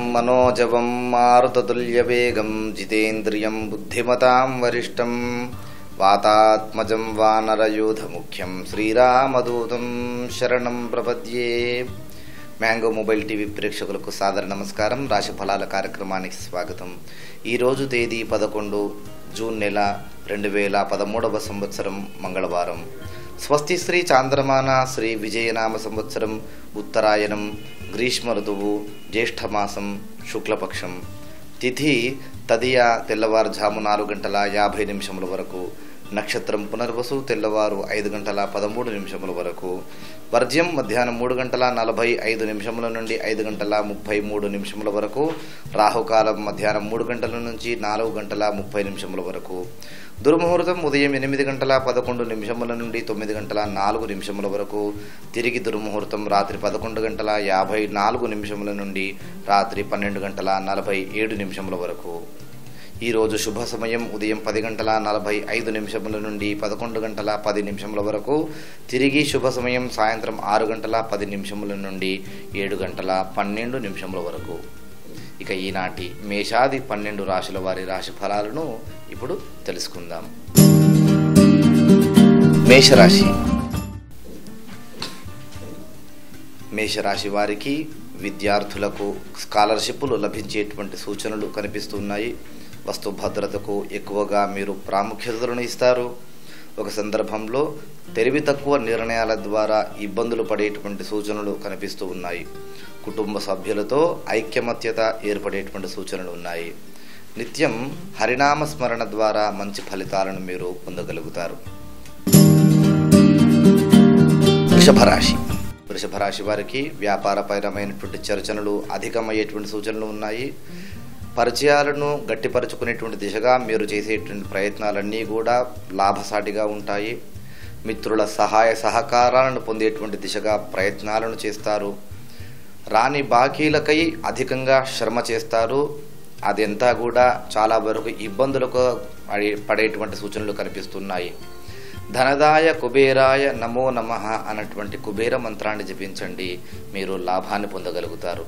మనోజవం మారుతతుల్యవేగం జితేంద్రియం బుద్ధిమతాం వరిష్టం వాతాత్మజం వానరయూధముఖ్యం శ్రీరామదూతం శరణం ప్రపద్యే mango mobile TV ప్రేక్షకులకు సాదర నమస్కారం రాశి ఫలాల కార్యక్రమానికి స్వాగతం ఈరోజు తేదీ పదకొండు జూన్ నెల రెండు వేల పదమూడవ సంవత్సరం మంగళవారం స్వస్తి శ్రీ చాంద్రమాన శ్రీ విజయనామ సంవత్సరం ఉత్తరాయణం గ్రీష్మ ఋతువు జ్యేష్ఠమాసం శుక్లపక్షం తిథి తదియ తెల్లవారుజాము నాలుగు గంటల యాభై నిమిషముల వరకు నక్షత్రం పునర్వసు తెల్లవారు ఐదు గంటల పదమూడు నిమిషముల వరకు వర్జ్యం మధ్యాహ్నం మూడు గంటల నలభై ఐదు నిమిషముల నుండి ఐదు గంటల ముప్పై మూడు నిమిషముల వరకు రాహుకాలం మధ్యాహ్నం మూడు గంటల నుంచి నాలుగు గంటల ముప్పై నిమిషముల వరకు దుర్ముహూర్తం ఉదయం ఎనిమిది గంటల పదకొండు నిమిషముల నుండి తొమ్మిది గంటల నాలుగు నిమిషముల వరకు తిరిగి దుర్ముహూర్తం రాత్రి పదకొండు గంటల యాభై నాలుగు నిమిషముల నుండి రాత్రి పన్నెండు గంటల నలభై ఏడు నిమిషముల వరకు ఈరోజు శుభ సమయం ఉదయం పది గంటల నలభై ఐదు నిమిషముల నుండి పదకొండు గంటల పది నిమిషముల వరకు తిరిగి శుభ సమయం సాయంత్రం ఆరు గంటల పది నిమిషముల నుండి ఏడు గంటల పన్నెండు నిమిషముల వరకు ఇక ఈనాటి మేషాది పన్నెండు రాశుల వారి రాశి ఫలాలను ఇప్పుడు తెలుసుకుందాం మేషరాశి మేషరాశి వారికి విద్యార్థులకు స్కాలర్షిప్లు లభించేటువంటి సూచనలు కనిపిస్తున్నాయి వస్తు భద్రతకు ఎక్కువగా మీరు ప్రాముఖ్యతలను ఇస్తారు ఒక సందర్భంలో తెలివి తక్కువ నిర్ణయాల ద్వారా ఇబ్బందులు పడేటువంటి సూచనలు కనిపిస్తూ ఉన్నాయి కుటుంబ సభ్యులతో ఐక్యమత్యత ఏర్పడేటువంటి సూచనలు ఉన్నాయి నిత్యం హరినామ స్మరణ ద్వారా మంచి ఫలితాలను మీరు పొందగలుగుతారు వృషభ రాశి వృషభ రాశి వారికి వ్యాపారపరమైనటువంటి చర్చనలు అధికమయ్యేటువంటి సూచనలు ఉన్నాయి పరిచయాలను గట్టిపరుచుకునేటువంటి దిశగా మీరు చేసేటువంటి ప్రయత్నాలన్నీ కూడా లాభసాటిగా ఉంటాయి మిత్రుల సహాయ సహకారాలను పొందేటువంటి దిశగా ప్రయత్నాలను చేస్తారు రాని బాకీలకై అధికంగా శ్రమ చేస్తారు అదంతా కూడా చాలా వరకు ఇబ్బందులకు పడే- పడేటువంటి సూచనలు కనిపిస్తున్నాయి ధనదాయ కుబేరాయ నమో నమ అన్నటువంటి కుబేర మంత్రాన్ని జపించండి మీరు లాభాన్ని పొందగలుగుతారు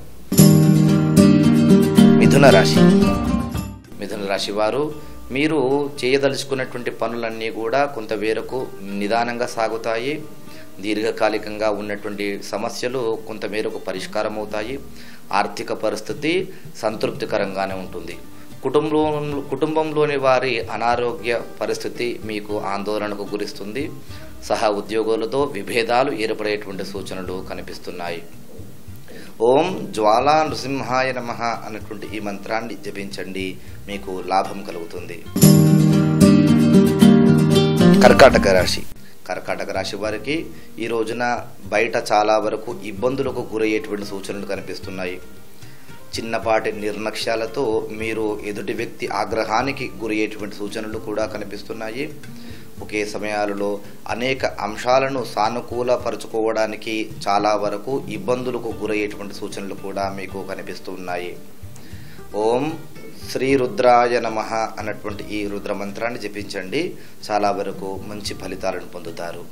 మిథున రాశి మిథున రాశి వారు మీరు చేయదలుచుకున్నటువంటి పనులన్నీ కూడా కొంత మేరకు నిదానంగా సాగుతాయి దీర్ఘకాలికంగా ఉన్నటువంటి సమస్యలు కొంత మేరకు పరిష్కారం అవుతాయి ఆర్థిక పరిస్థితి సంతృప్తికరంగానే ఉంటుంది కుటుంబంలో కుటుంబంలోని వారి అనారోగ్య పరిస్థితి మీకు ఆందోళనకు గురిస్తుంది సహా ఉద్యోగులతో విభేదాలు ఏర్పడేటువంటి సూచనలు కనిపిస్తున్నాయి ఓం జ్వాలా నృసింహాయ నమ అన్నటువంటి ఈ మంత్రాన్ని జపించండి మీకు లాభం కలుగుతుంది కర్కాటక రాశి కర్కాటక రాశి వారికి ఈ రోజున బయట చాలా వరకు ఇబ్బందులకు గురయ్యేటువంటి సూచనలు కనిపిస్తున్నాయి చిన్నపాటి నిర్లక్ష్యాలతో మీరు ఎదుటి వ్యక్తి ఆగ్రహానికి గురయ్యేటువంటి సూచనలు కూడా కనిపిస్తున్నాయి ఒకే సమయాలలో అనేక అంశాలను సానుకూలపరుచుకోవడానికి చాలా వరకు ఇబ్బందులకు గురయ్యేటువంటి సూచనలు కూడా మీకు కనిపిస్తున్నాయి ఓం శ్రీ రుద్రాయ నమ అన్నటువంటి ఈ రుద్ర మంత్రాన్ని జపించండి చాలా వరకు మంచి ఫలితాలను పొందుతారు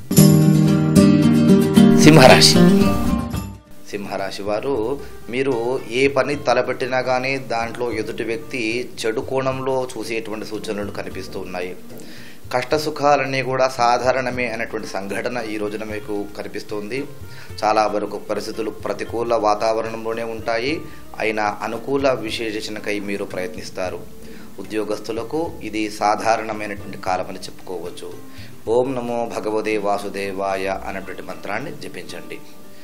సింహరాశి సింహరాశి వారు మీరు ఏ పని తలపెట్టినా కానీ దాంట్లో ఎదుటి వ్యక్తి చెడు కోణంలో చూసేటువంటి సూచనలు కనిపిస్తూ ఉన్నాయి కష్ట సుఖాలన్నీ కూడా సాధారణమే అనేటువంటి సంఘటన ఈ రోజున మీకు కనిపిస్తుంది చాలా వరకు పరిస్థితులు ప్రతికూల వాతావరణంలోనే ఉంటాయి అయినా అనుకూల విశేషణకై మీరు ప్రయత్నిస్తారు ఉద్యోగస్తులకు ఇది సాధారణమైనటువంటి కాలమని చెప్పుకోవచ్చు ఓం నమో భగవదే వాసుదేవాయ అన్నటువంటి మంత్రాన్ని జపించండి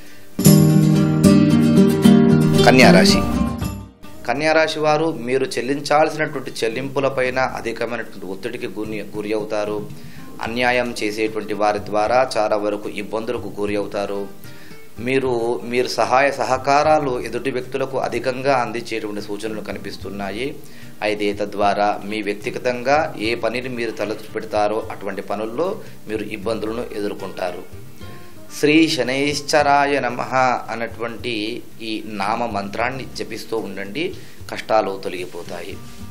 కన్యారాశి కన్యారాశి వారు మీరు చెల్లించాల్సినటువంటి చెల్లింపులపైన అధికమైనటువంటి ఒత్తిడికి గురి గురి అవుతారు అన్యాయం చేసేటువంటి వారి ద్వారా చాలా వరకు ఇబ్బందులకు గురి అవుతారు మీరు మీరు సహాయ సహకారాలు ఎదుటి వ్యక్తులకు అధికంగా అందించేటువంటి సూచనలు కనిపిస్తున్నాయి అయితే తద్వారా మీ వ్యక్తిగతంగా ఏ పనిని మీరు తలచి పెడతారో అటువంటి పనుల్లో మీరు ఇబ్బందులను ఎదుర్కొంటారు శ్రీ శనైశ్చరాయ నమ అన్నటువంటి ఈ నామ మంత్రాన్ని జపిస్తూ ఉండండి కష్టాలు తొలగిపోతాయి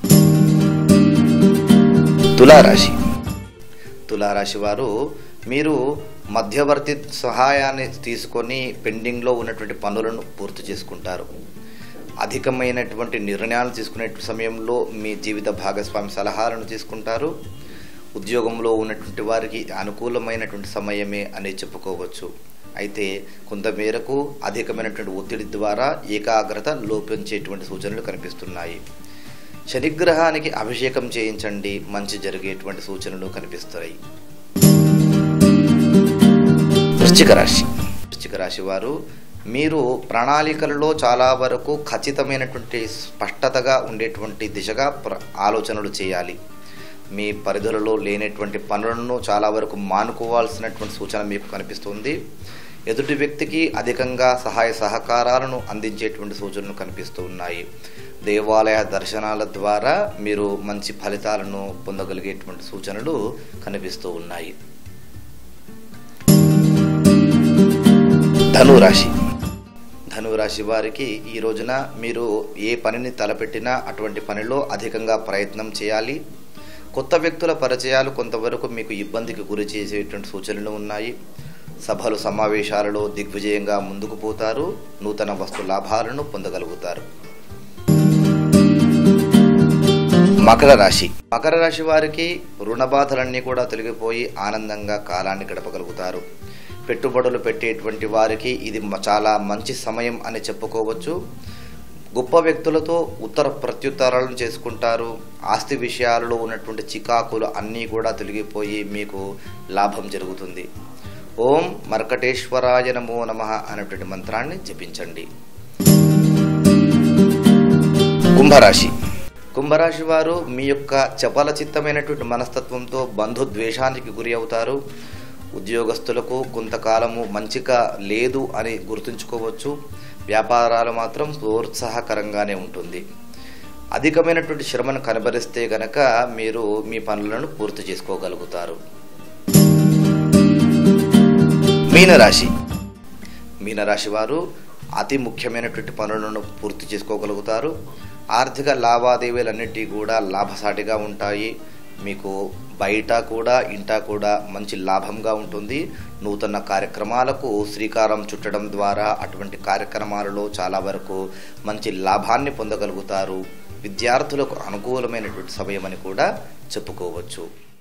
తులారాశి తులారాశి వారు మీరు మధ్యవర్తి సహాయాన్ని తీసుకొని పెండింగ్లో ఉన్నటువంటి పనులను పూర్తి చేసుకుంటారు అధికమైనటువంటి నిర్ణయాలు తీసుకునే సమయంలో మీ జీవిత భాగస్వామి సలహాలను తీసుకుంటారు ఉద్యోగంలో ఉన్నటువంటి వారికి అనుకూలమైనటువంటి సమయమే అని చెప్పుకోవచ్చు అయితే కొంతమేరకు అధికమైనటువంటి ఒత్తిడి ద్వారా ఏకాగ్రత లోపించేటువంటి సూచనలు కనిపిస్తున్నాయి శనిగ్రహానికి అభిషేకం చేయించండి మంచి జరిగేటువంటి సూచనలు కనిపిస్తాయి వృశ్చిక రాశి వృశ్చిక రాశి వారు మీరు ప్రణాళికలలో చాలా వరకు ఖచ్చితమైనటువంటి స్పష్టతగా ఉండేటువంటి దిశగా ప్ర ఆలోచనలు చేయాలి మీ పరిధులలో లేనటువంటి పనులను చాలా వరకు మానుకోవాల్సినటువంటి సూచన మీకు కనిపిస్తుంది ఎదుటి వ్యక్తికి అధికంగా సహాయ సహకారాలను అందించేటువంటి సూచనలు కనిపిస్తూ ఉన్నాయి దేవాలయ దర్శనాల ద్వారా మీరు మంచి ఫలితాలను పొందగలిగేటువంటి సూచనలు కనిపిస్తూ ఉన్నాయి ధనురాశి ధనురాశి వారికి ఈ రోజున మీరు ఏ పనిని తలపెట్టినా అటువంటి పనిలో అధికంగా ప్రయత్నం చేయాలి కొత్త వ్యక్తుల పరిచయాలు కొంతవరకు మీకు ఇబ్బందికి గురి చేసేటువంటి సూచనలు ఉన్నాయి సభలు సమావేశాలలో దిగ్విజయంగా ముందుకు పోతారు నూతన వస్తు లాభాలను పొందగలుగుతారు మకర రాశి మకర రాశి వారికి రుణ బాధలన్నీ కూడా తొలగిపోయి ఆనందంగా కాలాన్ని గడపగలుగుతారు పెట్టుబడులు పెట్టేటువంటి వారికి ఇది మ- చాలా మంచి సమయం అని చెప్పుకోవచ్చు గొప్ప వ్యక్తులతో ఉత్తర ప్రత్యుత్తరాలను చేసుకుంటారు ఆస్తి విషయాలలో ఉన్నటువంటి చికాకులు అన్నీ కూడా తొలగిపోయి మీకు లాభం జరుగుతుంది ఓం మర్కటేశ్వరాయ నమో నమ అనేటువంటి మంత్రాన్ని జపించండి కుంభరాశి కుంభరాశి వారు మీ యొక్క చపల చిత్తమైనటువంటి మనస్తత్వంతో బంధుద్వేషానికి గురి అవుతారు ఉద్యోగస్తులకు కొంతకాలము మంచిగా లేదు అని గుర్తుంచుకోవచ్చు వ్యాపారాలు మాత్రం ప్రోత్సాహకరంగానే ఉంటుంది అధికమైనటువంటి శ్రమను కనబరిస్తే గనక మీరు మీ పనులను పూర్తి చేసుకోగలుగుతారు మీనరాశి మీనరాశి వారు అతి ముఖ్యమైనటువంటి పనులను పూర్తి చేసుకోగలుగుతారు ఆర్థిక లావాదేవీలన్నిటి కూడా లాభసాటిగా ఉంటాయి మీకు బయట కూడా ఇంట కూడా మంచి లాభంగా ఉంటుంది నూతన కార్యక్రమాలకు శ్రీకారం చుట్టడం ద్వారా అటువంటి కార్యక్రమాలలో చాలా వరకు మంచి లాభాన్ని పొందగలుగుతారు విద్యార్థులకు అనుకూలమైనటువంటి సమయం అని కూడా చెప్పుకోవచ్చు